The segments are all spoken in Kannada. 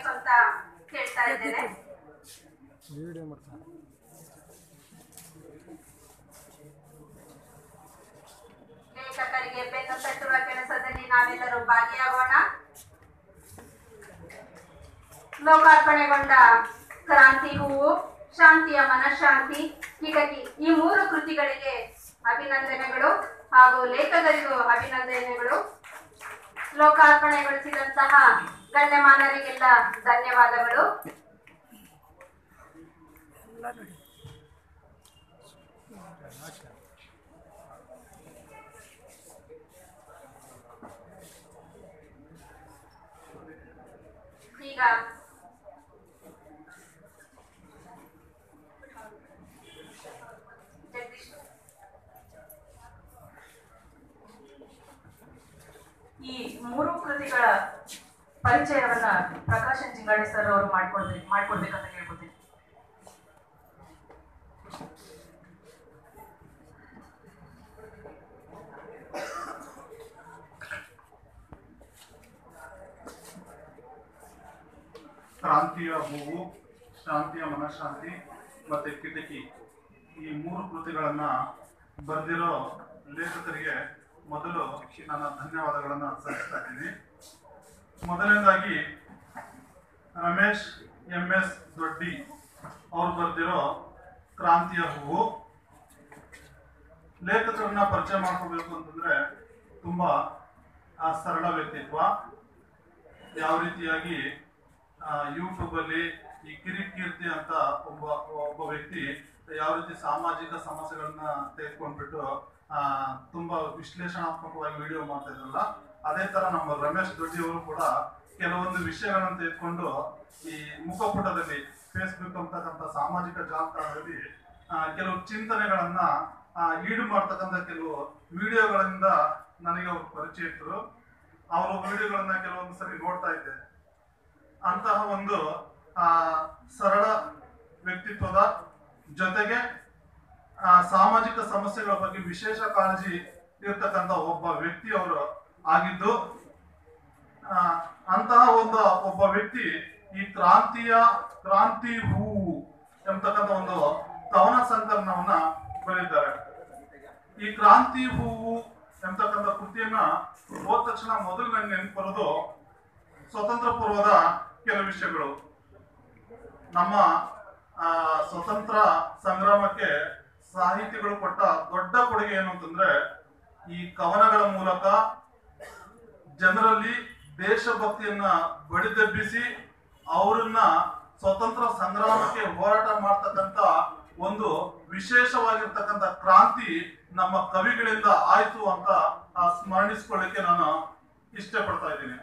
ಬರಬೇಕು ಅಂತ ಕೇಳ್ತಾ ಇದ್ದೇನೆ ವಿಡಿಯೋ ಮಾಡ್ತಾರೆ ಲೇಖಕರಿಗೆ ಬೆನ್ನು ತಟ್ಟುವ ಕೆಲಸದಲ್ಲಿ ನಾವೆಲ್ಲರೂ ಭಾಗಿಯಾಗೋಣ ಲೋಕಾರ್ಪಣೆಗೊಂಡ ಕ್ರಾಂತಿ ಹೂವು ಶಾಂತಿಯ ಮನಃಶಾಂತಿ ಕಿಟಕಿ ಈ ಮೂರು ಕೃತಿಗಳಿಗೆ ಅಭಿನಂದನೆಗಳು ಹಾಗೂ ಲೇಖಕರಿಗೂ ಅಭಿನಂದನೆಗಳು ಲೋಕಾರ್ಪಣೆಗೊಳಿಸಿದಂತಹ ಗಣ್ಯಮಾನರಿಗೆಲ್ಲ ಧನ್ಯವಾದಗಳು ಈಗ ಜಗದೀಶ್ ಈ ಮೂರು ಕೃತಿಗಳ ಪರಿಚಯವನ್ನ ಪ್ರಕಾಶನ್ ಜಿಂಗಾಡೆ ಸರ್ ಅವರು ಮಾಡ್ಕೊಡ್ಬೇಕು ಮಾಡ್ಕೊಡ್ಬೇಕಂತ ಹೇಳ್ಕೊತೀನಿ ಕ್ರಾಂತಿಯ ಹೂವು ಶಾಂತಿಯ ಮನಃಶಾಂತಿ ಮತ್ತೆ ಕಿಟಕಿ ಈ ಮೂರು ಕೃತಿಗಳನ್ನ ಬರೆದಿರೋ ಲೇಖಕರಿಗೆ ಮೊದಲು ನನ್ನ ಧನ್ಯವಾದಗಳನ್ನ ಸಲ್ಲಿಸ್ತಾ ಇದ್ದೀನಿ ಮೊದಲನೇದಾಗಿ ರಮೇಶ್ ಎಂ ಎಸ್ ದೊಡ್ಡಿ ಅವ್ರು ಬರೆದಿರೋ ಕ್ರಾಂತಿಯ ಹೂವು ಲೇಖಕರನ್ನ ಪರಿಚಯ ಮಾಡ್ಕೋಬೇಕು ಅಂತಂದ್ರೆ ತುಂಬಾ ಆ, ಸರಳ ವ್ಯಕ್ತಿತ್ವ ಯಾವ ರೀತಿಯಾಗಿ ಯೂಟ್ಯೂಬ್ ಅಲ್ಲಿ ಈ ಕಿರಿಕ್ ಕೀರ್ತಿ ಅಂತ ಒಬ್ಬ ಒಬ್ಬ ವ್ಯಕ್ತಿ ಯಾವ ರೀತಿ ಸಾಮಾಜಿಕ ಸಮಸ್ಯೆಗಳನ್ನ ತೆಗೆದುಕೊಂಡ್ಬಿಟ್ಟು ಆ, ತುಂಬಾ ವಿಶ್ಲೇಷಣಾತ್ಮಕವಾಗಿ ವಿಡಿಯೋ ಮಾಡ್ತಾ ಇದ್ರಲ್ಲ ಅದೇ ತರ ನಮ್ಮ ರಮೇಶ್ ದೊಡ್ಡಿ ಅವರು ಕೂಡ ಕೆಲವೊಂದು ವಿಷಯಗಳನ್ನ ತೆಗೆದುಕೊಂಡು ಈ ಮುಖಪುಟದಲ್ಲಿ ಫೇಸ್ಬುಕ್ ಅಂತಕ್ಕಂಥ ಸಾಮಾಜಿಕ ಜಾಲತಾಣದಲ್ಲಿ ಆ, ಕೆಲವು ಚಿಂತನೆಗಳನ್ನ ಆ, ಈಡು ಮಾಡ್ತಕ್ಕಂಥ ಕೆಲವು ವಿಡಿಯೋಗಳಿಂದ ನನಗೆ ಅವರು ಪರಿಚಯ ಇದ್ರು ಅವರ ವಿಡಿಯೋಗಳನ್ನ ಕೆಲವೊಂದು ಸರಿ ನೋಡ್ತಾ ಇದ್ದೆ ಅಂತಹ ಒಂದು ಆ, ಸರಳ ವ್ಯಕ್ತಿತ್ವದ ಜೊತೆಗೆ ಆ, ಸಾಮಾಜಿಕ ಸಮಸ್ಯೆಗಳ ಬಗ್ಗೆ ವಿಶೇಷ ಕಾಳಜಿ ಇರ್ತಕ್ಕಂಥ ಒಬ್ಬ ವ್ಯಕ್ತಿಯವರು ಆಗಿದ್ದು ಆ, ಅಂತಹ ಒಂದು ಒಬ್ಬ ವ್ಯಕ್ತಿ ಈ ಕ್ರಾಂತಿಯ ಕ್ರಾಂತಿ ಹೂವು ಎಂಬತಕ್ಕಂಥ ಒಂದು ಕವನ ಸಂಕಲನವನ್ನ ಬರೆದಿದ್ದಾರೆ ಈ ಕ್ರಾಂತಿ ಹೂವು ಎಂಬತಕ್ಕಂಥ ಕೃತಿಯನ್ನ ಓದ ತಕ್ಷಣ ಮೊದಲು ನಂಗೆ ನೆನಪು ಬರೋದು ಸ್ವತಂತ್ರ ಪೂರ್ವದ ಕೆಲವು ವಿಷಯಗಳು ನಮ್ಮ ಆ, ಸ್ವತಂತ್ರ ಸಂಗ್ರಾಮಕ್ಕೆ ಸಾಹಿತಿಗಳು ಕೊಟ್ಟ ದೊಡ್ಡ ಕೊಡುಗೆ ಏನು ಅಂತಂದ್ರೆ ಈ ಕವನಗಳ ಮೂಲಕ ಜನರಲ್ಲಿ ದೇಶಭಕ್ತಿಯನ್ನ ಬಡಿದೆಬ್ಬಿಸಿ ಅವರನ್ನ ಸ್ವತಂತ್ರ ಸಂಗ್ರಾಮಕ್ಕೆ ಹೋರಾಟ ಮಾಡ್ತಕ್ಕಂತ ಒಂದು ವಿಶೇಷವಾಗಿರ್ತಕ್ಕಂಥ ಕ್ರಾಂತಿ ನಮ್ಮ ಕವಿಗಳಿಂದ ಆಯ್ತು ಅಂತ ಆ, ಸ್ಮರಣಿಸ್ಕೊಳ್ಳಿಕ್ಕೆ ನಾನು ಇಷ್ಟಪಡ್ತಾ ಇದ್ದೀನಿ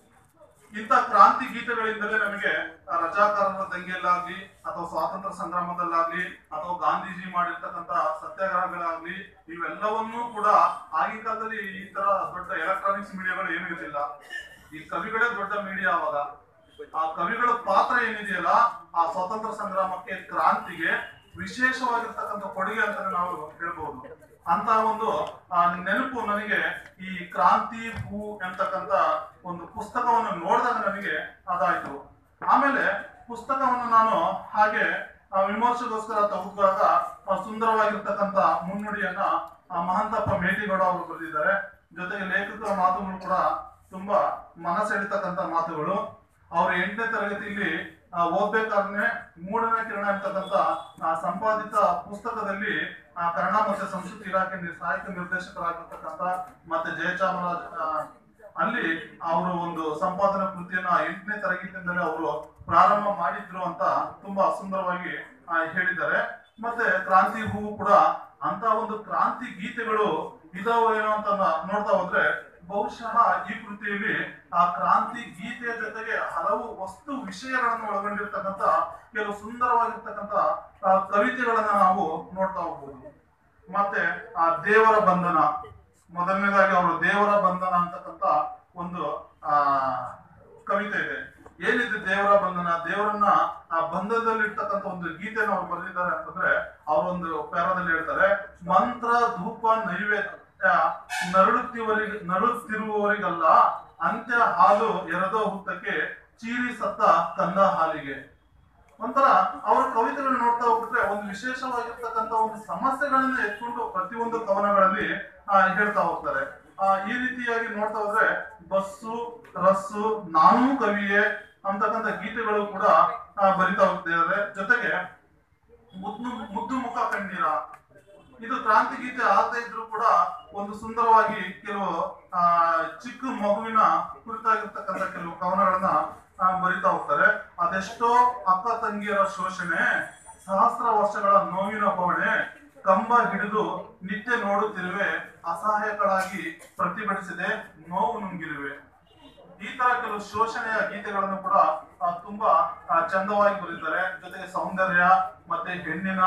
ಇಂಥ ಕ್ರಾಂತಿ ಗೀತೆಗಳಿಂದಲೇ ನಮಗೆ ಆ ರಜಾಕಾರರ ದಂಗೆಯಲ್ಲಾಗ್ಲಿ ಅಥವಾ ಸ್ವಾತಂತ್ರ್ಯ ಸಂಗ್ರಾಮದಲ್ಲಾಗ್ಲಿ ಅಥವಾ ಗಾಂಧೀಜಿ ಮಾಡಿರ್ತಕ್ಕಂಥ ಸತ್ಯಾಗ್ರಹಗಳಾಗ್ಲಿ ಇವೆಲ್ಲವನ್ನೂ ಕೂಡ ಆಗಿನ ಕಾಲದಲ್ಲಿ ಈ ತರ ದೊಡ್ಡ ಎಲೆಕ್ಟ್ರಾನಿಕ್ಸ್ ಮೀಡಿಯಾಗಳು ಏನೂ ಇರಲಿಲ್ಲ ಈ ಕವಿಗಳೇ ದೊಡ್ಡ ಮೀಡಿಯಾ ಅವಾಗ ಆ ಕವಿಗಳ ಪಾತ್ರ ಏನಿದೆಯಲ್ಲ ಆ ಸ್ವಾತಂತ್ರ್ಯ ಸಂಗ್ರಾಮಕ್ಕೆ ಕ್ರಾಂತಿಗೆ ವಿಶೇಷವಾಗಿರ್ತಕ್ಕಂಥ ಕೊಡುಗೆ ಅಂತಾನೆ ನಾವು ಹೇಳ್ಬಹುದು ಅಂತ ಒಂದು ಆ, ನೆನಪು ನನಗೆ ಈ ಕ್ರಾಂತಿ ಹೂ ಎಂತಕ್ಕಂತ ಒಂದು ಪುಸ್ತಕವನ್ನು ನೋಡಿದಾಗ ನನಗೆ ಅದಾಯ್ತು ಆಮೇಲೆ ಪುಸ್ತಕವನ್ನು ನಾನು ಹಾಗೆ ಆ, ವಿಮರ್ಶೆಗೋಸ್ಕರ ತೆಗೆದುಕೊಂಡಾಗ ಆ, ಸುಂದರವಾಗಿರ್ತಕ್ಕಂಥ ಮುನ್ನುಡಿಯನ್ನ ಆ, ಮಹಂತಪ್ಪ ಮೇಟಿಗೌಡ ಅವರು ಬರೆದಿದ್ದಾರೆ ಜೊತೆಗೆ ಲೇಖಕರ ಮಾತುಗಳು ಕೂಡ ತುಂಬಾ ಮನಸೆಳಿತಕ್ಕಂಥ ಮಾತುಗಳು ಅವ್ರು ಎಂಟನೇ ತರಗತಿಯಲ್ಲಿ ಆ, ಓದ್ಬೇಕಾದ್ರೆ ಮೂಡನ ಕಿರಣ ಅಂತಕ್ಕಂಥ ಆ, ಸಂಪಾದಿತ ಪುಸ್ತಕದಲ್ಲಿ ಆ, ಕನ್ನಡ ಮತ್ತು ಸಂಸ್ಕೃತಿ ಇಲಾಖೆ ನಿ- ಸಾಹಿತ್ಯ ನಿರ್ದೇಶಕರಾಗಿರ್ತಕ್ಕಂಥ ಮತ್ತೆ ಜಯಚಾಮರಾಜ್ ಆ, ಅಲ್ಲಿ ಅವರು ಒಂದು ಸಂಪಾದನಾ ಕೃತಿಯನ್ನ ಎಂಟನೇ ತರಗತಿಯಿಂದಲೇ ಅವರು ಪ್ರಾರಂಭ ಮಾಡಿದ್ರು ಅಂತ ತುಂಬಾ ಸುಂದರವಾಗಿ ಆ, ಹೇಳಿದ್ದಾರೆ ಮತ್ತೆ ಕ್ರಾಂತಿ ಹೂವು ಕೂಡ ಅಂತ ಒಂದು ಕ್ರಾಂತಿ ಗೀತೆಗಳು ಇದಾವೋ ಏನೋ ಅಂತ ನಾ- ನೋಡ್ತಾ ಹೋದ್ರೆ ಬಹುಶಃ ಈ ಕೃತಿಯಲ್ಲಿ ಆ ಕ್ರಾಂತಿ ಗೀತೆಯ ಜೊತೆಗೆ ಹಲವು ವಸ್ತು ವಿಷಯಗಳನ್ನು ಒಳಗೊಂಡಿರ್ತಕ್ಕಂಥ ಕೆಲವು ಸುಂದರವಾಗಿರ್ತಕ್ಕಂಥ ಆ, ಕವಿತೆಗಳನ್ನ ನಾವು ನೋಡ್ತಾ ಹೋಗ್ಬೋದು ಮತ್ತೆ ಆ ದೇವರ ಬಂಧನ ಮೊದಲನೇದಾಗಿ ಅವರು ದೇವರ ಬಂಧನ ಅಂತಕ್ಕಂಥ ಒಂದು ಆ ಕವಿತೆ ಇದೆ ಏನಿದೆ ದೇವರ ಬಂಧನ ದೇವರನ್ನ ಆ ಬಂಧನದಲ್ಲಿರ್ತಕ್ಕಂಥ ಒಂದು ಗೀತೆನ ಅವ್ರು ಬರೆದಿದ್ದಾರೆ ಅಂತಂದ್ರೆ ಅವರೊಂದು ಪ್ಯಾರದಲ್ಲಿ ಹೇಳ್ತಾರೆ ಮಂತ್ರ ಧೂಪ ನೈವೇದ್ಯ ನರಳುತ್ತಿವರಿಗೆ ನರಳುತ್ತಿರುವವರಿಗಲ್ಲ ಅಂತ್ಯ ಹಾಲು ಎರೆದೋ ಹುತ್ತಕ್ಕೆ ಚೀರಿ ಸತ್ತ ಕಂದ ಹಾಲಿಗೆ ಒಂಥರ ಅವರ ಕವಿತೆಗಳನ್ನ ನೋಡ್ತಾ ಹೋಗ್ಬಿಟ್ರೆ ಒಂದು ವಿಶೇಷವಾಗಿರ್ತಕ್ಕಂಥ ಒಂದು ಸಮಸ್ಯೆಗಳನ್ನ ಎತ್ಕೊಂಡು ಪ್ರತಿಯೊಂದು ಕವನಗಳಲ್ಲಿ ಆ, ಹೇಳ್ತಾ ಹೋಗ್ತಾರೆ ಆ, ಈ ರೀತಿಯಾಗಿ ನೋಡ್ತಾ ಹೋದ್ರೆ ಬಸ್ಸು ರಸ್ಸು ನಾನೂ ಕವಿಯೇ ಅಂತಕ್ಕಂಥ ಗೀತೆಗಳು ಕೂಡ ಆ, ಬರಿತಾ ಹೋಗ್ತಿದ್ದಾರೆ ಜೊತೆಗೆ ಮುದ್ದು ಮುದ್ದು ಮುಖ ಕಣ್ಣೀರ ಇದು ಕ್ರಾಂತಿ ಗೀತೆ ಆಗದೇ ಇದ್ರು ಕೂಡ ಒಂದು ಸುಂದರವಾಗಿ ಕೆಲವು ಆ ಚಿಕ್ಕ ಮಗುವಿನ ಕುರಿತಾಗಿರ್ತಕ್ಕಂಥ ಕೆಲವು ಕವನಗಳನ್ನ ಆ, ಬರಿತಾ ಹೋಗ್ತಾರೆ ಅದೆಷ್ಟೋ ಅಕ್ಕ ತಂಗಿಯರ ಶೋಷಣೆ ಸಹಸ್ರ ವರ್ಷಗಳ ನೋವಿನ ಹೋಣೆ ಕಂಬ ಹಿಡಿದು ನಿತ್ಯ ನೋಡುತ್ತಿರುವೆ ಅಸಹಾಯಕಳಾಗಿ ಪ್ರತಿಭಟಿಸಿದೆ ನೋವು ನುಂಗಿರುವೆ ಈ ತರ ಕೆಲವು ಶೋಷಣೆಯ ಗೀತೆಗಳನ್ನು ಕೂಡ ಆ, ತುಂಬಾ ಆ, ಚಂದವಾಗಿ ಬರೀತಾರೆ ಜೊತೆಗೆ ಸೌಂದರ್ಯ ಮತ್ತೆ ಹೆಣ್ಣಿನ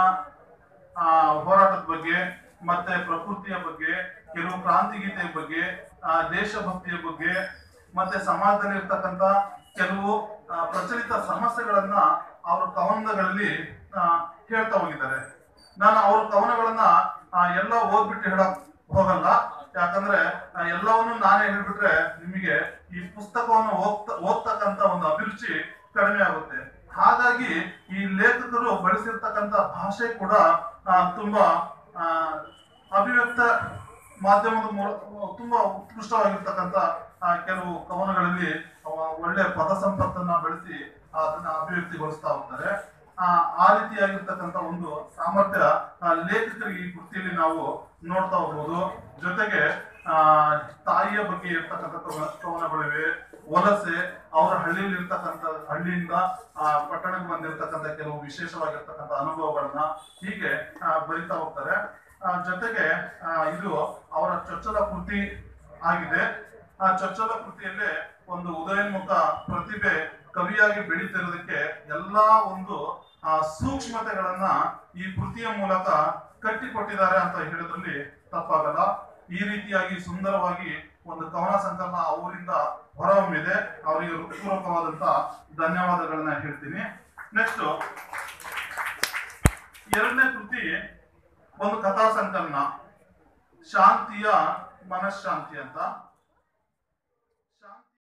ಆ, ಹೋರಾಟದ ಬಗ್ಗೆ ಮತ್ತೆ ಪ್ರಕೃತಿಯ ಬಗ್ಗೆ ಕೆಲವು ಕ್ರಾಂತಿ ಗೀತೆಯ ಬಗ್ಗೆ ಆ, ದೇಶಭಕ್ತಿಯ ಬಗ್ಗೆ ಮತ್ತೆ ಸಮಾಜದಲ್ಲಿ ಇರ್ತಕ್ಕಂಥ ಕೆಲವು ಆ, ಪ್ರಚಲಿತ ಸಮಸ್ಯೆಗಳನ್ನ ಅವರ ಕವನಗಳಲ್ಲಿ ಆ, ಹೇಳ್ತಾ ಹೋಗಿದ್ದಾರೆ ನಾನು ಅವ್ರ ಕವನಗಳನ್ನ ಆ, ಎಲ್ಲ ಓದ್ಬಿಟ್ಟು ಹೇಳಕ್ ಹೋಗಲ್ಲ ಯಾಕಂದ್ರೆ ಆ, ಎಲ್ಲವನ್ನು ನಾನೇ ಹೇಳ್ಬಿಟ್ರೆ ನಿಮಗೆ ಈ ಪುಸ್ತಕವನ್ನು ಓದ್ತ ಓದ್ತಕ್ಕಂತ ಒಂದು ಅಭಿರುಚಿ ಕಡಿಮೆ ಆಗುತ್ತೆ ಹಾಗಾಗಿ ಈ ಲೇಖಕರು ಬಳಸಿರ್ತಕ್ಕಂಥ ಭಾಷೆ ಕೂಡ ಆ, ತುಂಬಾ ಆ, ಅಭಿವ್ಯಕ್ತ ಮಾಧ್ಯಮದ ಮೂಲಕ ತುಂಬಾ ಉತ್ಕೃಷ್ಟವಾಗಿರ್ತಕ್ಕಂಥ ಆ, ಕೆಲವು ಕವನಗಳಲ್ಲಿ ಅವ ಒಳ್ಳೆ ಪದ ಸಂಪತ್ತನ್ನ ಬೆಳೆಸಿ ಅದನ್ನ ಅಭಿವ್ಯಕ್ತಿಗೊಳಿಸ್ತಾ ಹೋಗ್ತಾರೆ ಆ ಆ ರೀತಿಯಾಗಿರ್ತಕ್ಕಂಥ ಒಂದು ಸಾಮರ್ಥ್ಯ ಆ, ಲೇಖಕರಿಗೆ ಈ ಕೃತಿಯಲ್ಲಿ ನಾವು ನೋಡ್ತಾ ಹೋಗ್ಬೋದು ಜೊತೆಗೆ ಆ ತಾಯಿಯ ಬಗ್ಗೆ ಇರ್ತಕ್ಕಂಥ ಕವನ- ಕವನಗಳಿವೆ ವಲಸೆ ಅವರ ಹಳ್ಳಿಯಲ್ಲಿ ಇರ್ತಕ್ಕಂಥ ಹಳ್ಳಿಯಿಂದ ಆ ಪಟ್ಟಣಕ್ಕೆ ಬಂದಿರತಕ್ಕಂಥ ಕೆಲವು ವಿಶೇಷವಾಗಿರ್ತಕ್ಕಂಥ ಅನುಭವಗಳನ್ನ ಹೀಗೆ ಆ, ಬರಿತಾ ಹೋಗ್ತಾರೆ ಆ, ಜೊತೆಗೆ ಆ, ಇದು ಅವರ ಚೊಚ್ಚಲ ಕೃತಿ ಆಗಿದೆ ಆ ಚೊಚ್ಚಲ ಕೃತಿಯಲ್ಲೇ ಒಂದು ಉದಯೋನ್ಮುಖ ಪ್ರತಿಭೆ ಕವಿಯಾಗಿ ಬೆಳೀತಿರೋದಕ್ಕೆ ಎಲ್ಲಾ ಒಂದು ಆ, ಸೂಕ್ಷ್ಮತೆಗಳನ್ನ ಈ ಕೃತಿಯ ಮೂಲಕ ಕಟ್ಟಿಕೊಟ್ಟಿದ್ದಾರೆ ಅಂತ ಹೇಳಿದ್ರಲ್ಲಿ ತಪ್ಪಾಗಲ್ಲ ಈ ರೀತಿಯಾಗಿ ಸುಂದರವಾಗಿ ಒಂದು ಕವನ ಸಂಕಲನ ಅವರಿಂದ ಹೊರಹೊಮ್ಮಿದೆ ಅವರಿಗೆ ಹೃತ್ಪೂರ್ವಕವಾದಂತ ಧನ್ಯವಾದಗಳನ್ನ ಹೇಳ್ತೀನಿ ನೆಕ್ಸ್ಟ್ ಎರಡನೇ ಕೃತಿ ಒಂದು ಕಥಾ ಸಂಕಲನ ಶಾಂತಿಯ ಮನಃಶಾಂತಿ ಅಂತ